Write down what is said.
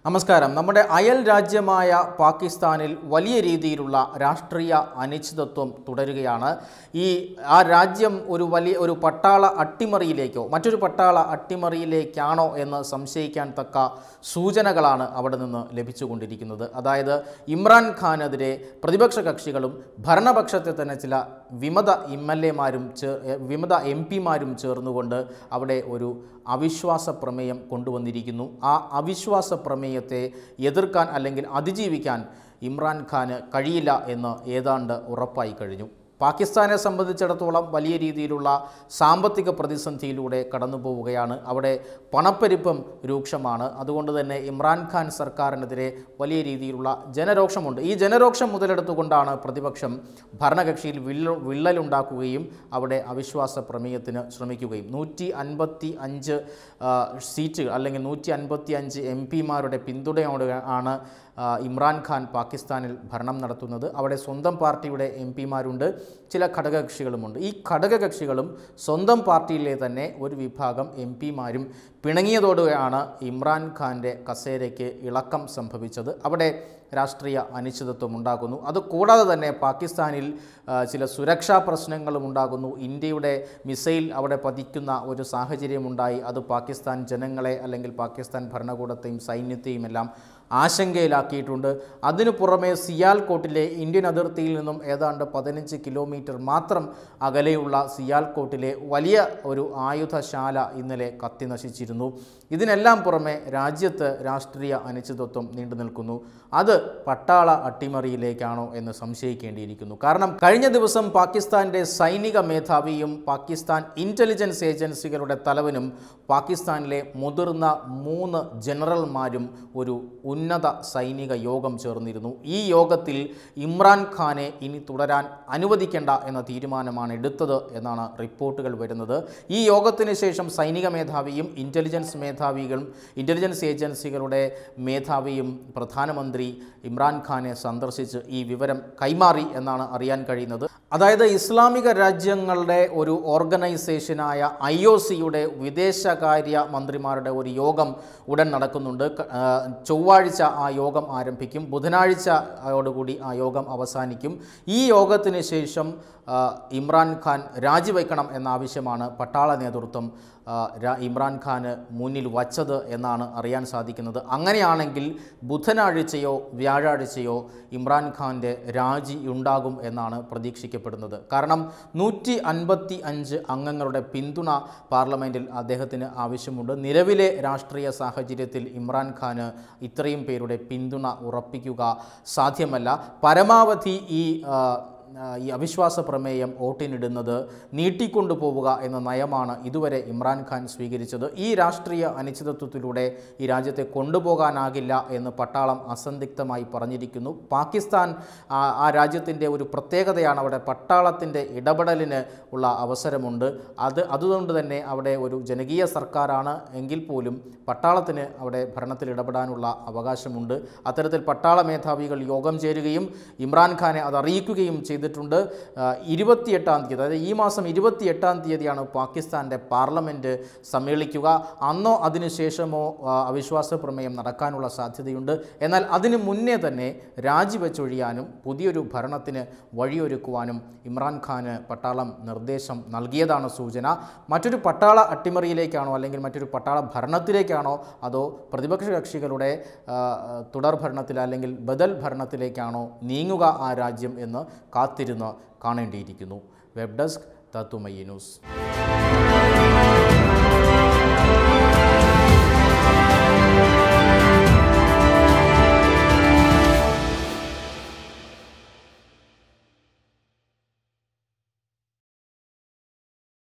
നമസ്കാരം നമ്മുടെ അയൽ രാജ്യമായ പാകിസ്ഥാനിൽ വലിയ രീതിയിലുള്ള രാഷ്ട്രീയ അനിശ്ചിതത്വം തുടരുകയാണ് ഈ ആ രാജ്യം ഒരു വലിയ ഒരു പട്ടാള അട്ടിമറിയിലേക്കോ മറ്റൊരു പട്ടാള അട്ടിമറിയിലേക്കാണോ എന്ന് സംശയിക്കാൻ തക്ക സൂചനകളാണ് അവിടെ നിന്ന് ലഭിച്ചുകൊണ്ടിരിക്കുന്നത് അതായത് ഇമ്രാൻ ഖാനെതിരെ പ്രതിപക്ഷ കക്ഷികളും ഭരണപക്ഷത്തെ തന്നെ ചില വിമത എം എൽ എമാരും വിമത എം പിമാരും ചേർന്നുകൊണ്ട് അവിടെ ഒരു അവിശ്വാസ പ്രമേയം കൊണ്ടുവന്നിരിക്കുന്നു ആ അവിശ്വാസ പ്രമേയത്തെ എതിർക്കാൻ അല്ലെങ്കിൽ അതിജീവിക്കാൻ ഇമ്രാൻഖാന് കഴിയില്ല എന്ന് ഏതാണ്ട് ഉറപ്പായി കഴിഞ്ഞു പാകിസ്ഥാനെ സംബന്ധിച്ചിടത്തോളം വലിയ രീതിയിലുള്ള സാമ്പത്തിക പ്രതിസന്ധിയിലൂടെ കടന്നു പോവുകയാണ് അവിടെ പണപ്പെരുപ്പം രൂക്ഷമാണ് അതുകൊണ്ട് തന്നെ ഇമ്രാൻഖാൻ സർക്കാരിനെതിരെ വലിയ രീതിയിലുള്ള ജനരോക്ഷമുണ്ട് ഈ ജനരോക്ഷം മുതലെടുത്തുകൊണ്ടാണ് പ്രതിപക്ഷം ഭരണകക്ഷിയിൽ വിള്ള വിള്ളലുണ്ടാക്കുകയും അവിടെ അവിശ്വാസ പ്രമേയത്തിന് ശ്രമിക്കുകയും നൂറ്റി അൻപത്തി അഞ്ച് സീറ്റ് അല്ലെങ്കിൽ നൂറ്റി അൻപത്തി അഞ്ച് എം പിമാരുടെ പിന്തുണയോടെ ആണ് ആ, ഇമ്രാൻഖാൻ പാകിസ്ഥാനിൽ ഭരണം നടത്തുന്നത് അവിടെ സ്വന്തം പാർട്ടിയുടെ എം പിമാരുണ്ട് ചില ഘടകകക്ഷികളുമുണ്ട് ഈ ഘടകകക്ഷികളും സ്വന്തം പാർട്ടിയിലെ തന്നെ ഒരു വിഭാഗം എം പിമാരും പിണങ്ങിയതോടെയാണ് ഇമ്രാൻഖാൻ്റെ കസേരയ്ക്ക് ഇളക്കം സംഭവിച്ചത് അവിടെ രാഷ്ട്രീയ അനിശ്ചിതത്വം ഉണ്ടാകുന്നു അത് കൂടാതെ തന്നെ പാകിസ്ഥാനിൽ ആ, ചില സുരക്ഷാ പ്രശ്നങ്ങളും ഉണ്ടാകുന്നു ഇന്ത്യയുടെ മിസൈൽ അവിടെ പതിക്കുന്ന ഒരു സാഹചര്യമുണ്ടായി അത് പാകിസ്ഥാൻ ജനങ്ങളെ അല്ലെങ്കിൽ പാകിസ്ഥാൻ ഭരണകൂടത്തെയും സൈന്യത്തെയും എല്ലാം ആശങ്കയിലാക്കിയിട്ടുണ്ട് അതിനു പുറമെ സിയാൽകോട്ടിലെ ഇന്ത്യൻ അതിർത്തിയിൽ നിന്നും ഏതാണ്ട് പതിനഞ്ച് കിലോമീറ്റർ മാത്രം അകലെയുള്ള സിയാൽകോട്ടിലെ വലിയ ഒരു ആയുധശാല ഇന്നലെ കത്തി നശിച്ചിരുന്നു ഇതിനെല്ലാം പുറമെ രാജ്യത്ത് രാഷ്ട്രീയ അനിശ്ചിതത്വം നീണ്ടു നിൽക്കുന്നു അത് പട്ടാള അട്ടിമറിയിലേക്കാണോ എന്ന് സംശയിക്കേണ്ടിയിരിക്കുന്നു കാരണം കഴിഞ്ഞ ദിവസം പാകിസ്ഥാൻ്റെ സൈനിക മേധാവിയും പാകിസ്ഥാൻ ഇൻ്റലിജൻസ് ഏജൻസികളുടെ തലവനും പാകിസ്ഥാനിലെ മുതിർന്ന മൂന്ന് ജനറൽമാരും ഒരു ഉന്നത സൈനിക യോഗം ചേർന്നിരുന്നു ഈ യോഗത്തിൽ ഇമ്രാൻ ഖാനെ ഇനി തുടരാൻ അനുവദിക്കേണ്ട എന്ന തീരുമാനമാണ് എടുത്തത് എന്നാണ് റിപ്പോർട്ടുകൾ വരുന്നത് ഈ യോഗത്തിന് ശേഷം സൈനിക മേധാവിയും ഇൻ്റലിജൻസ് മേധാവികളും ഇൻ്റലിജൻസ് ഏജൻസികളുടെ മേധാവിയും പ്രധാനമന്ത്രി ഇമ്രാൻഖാനെ സന്ദർശിച്ച് ഈ വിവരം കൈമാറി എന്നാണ് അറിയാൻ കഴിയുന്നത് അതായത് ഇസ്ലാമിക രാജ്യങ്ങളുടെ ഒരു ഓർഗനൈസേഷനായ ഐ ഒ സിയുടെ വിദേശകാര്യ മന്ത്രിമാരുടെ ഒരു യോഗം ഉടൻ നടക്കുന്നുണ്ട് ക- ആ, ചൊവ്വാഴ്ച ആ യോഗം ആരംഭിക്കും ബുധനാഴ്ചയോടുകൂടി ആ യോഗം അവസാനിക്കും ഈ യോഗത്തിന് ശേഷം ആ, ഇമ്രാൻഖാൻ രാജിവെക്കണം എന്ന ആവശ്യമാണ് പട്ടാള നേതൃത്വം ആ, രാ- ഇമ്രാൻഖാന് മുന്നിൽ വച്ചത് എന്നാണ് അറിയാൻ സാധിക്കുന്നത് അങ്ങനെയാണെങ്കിൽ ബുധനാഴ്ചയോ വ്യാഴാഴ്ചയോ ഇമ്രാൻഖാൻ്റെ രാജി ഉണ്ടാകും എന്നാണ് പ്രതീക്ഷിക്കപ്പെടുന്നത് കാരണം നൂറ്റി അൻപത്തി അഞ്ച് അംഗങ്ങളുടെ പിന്തുണ പാർലമെൻറ്റിൽ അദ്ദേഹത്തിന് ആവശ്യമുണ്ട് നിലവിലെ രാഷ്ട്രീയ സാഹചര്യത്തിൽ ഇമ്രാൻഖാന് ഇത്രയും പേരുടെ പിന്തുണ ഉറപ്പിക്കുക സാധ്യമല്ല പരമാവധി ഈ ആ, ആ, ഈ അവിശ്വാസ പ്രമേയം വോട്ടിനിടുന്നത് നീട്ടിക്കൊണ്ടുപോവുക എന്ന നയമാണ് ഇതുവരെ ഇമ്രാൻഖാൻ സ്വീകരിച്ചത് ഈ രാഷ്ട്രീയ അനിശ്ചിതത്വത്തിലൂടെ ഈ രാജ്യത്തെ കൊണ്ടുപോകാനാകില്ല എന്ന് പട്ടാളം അസന്ദിഗ്ധമായി പറഞ്ഞിരിക്കുന്നു പാകിസ്ഥാൻ ആ, ആ രാജ്യത്തിൻ്റെ ഒരു പ്രത്യേകതയാണ് അവിടെ പട്ടാളത്തിൻ്റെ ഇടപെടലിന് ഉള്ള അവസരമുണ്ട് അത് അതുകൊണ്ട് തന്നെ അവിടെ ഒരു ജനകീയ സർക്കാരാണ് എങ്കിൽ പോലും പട്ടാളത്തിന് അവിടെ ഭരണത്തിൽ ഇടപെടാനുള്ള അവകാശമുണ്ട് അത്തരത്തിൽ പട്ടാള മേധാവികൾ യോഗം ചേരുകയും ഇമ്രാൻഖാനെ അത് അറിയിക്കുകയും ചെയ്തിട്ടുണ്ട് ആ, ഇരുപത്തിയെട്ടാം തീയതി അതായത് ഈ മാസം ഇരുപത്തിയെട്ടാം തീയതിയാണ് പാകിസ്ഥാൻ്റെ പാർലമെൻറ്റ് സമ്മേളിക്കുക അന്നോ അതിനുശേഷമോ ആ, അവിശ്വാസ പ്രമേയം നടക്കാനുള്ള സാധ്യതയുണ്ട് എന്നാൽ അതിനു മുന്നേ തന്നെ രാജിവെച്ചൊഴിയാനും പുതിയൊരു ഭരണത്തിന് വഴിയൊരുക്കുവാനും ഇമ്രാൻഖാന് പട്ടാളം നിർദ്ദേശം നൽകിയതാണ് സൂചന മറ്റൊരു പട്ടാള അട്ടിമറിയിലേക്കാണോ അല്ലെങ്കിൽ മറ്റൊരു പട്ടാള ഭരണത്തിലേക്കാണോ അതോ പ്രതിപക്ഷ കക്ഷികളുടെ ആ, തുടർ ഭരണത്തിൽ അല്ലെങ്കിൽ ബദൽ ഭരണത്തിലേക്കാണോ നീങ്ങുക ആ രാജ്യം എന്ന് കാത്തിരുന്ന് കാണേണ്ടിയിരിക്കുന്നു വെബ് ഡെസ്ക് തത്തുമയി ന്യൂസ്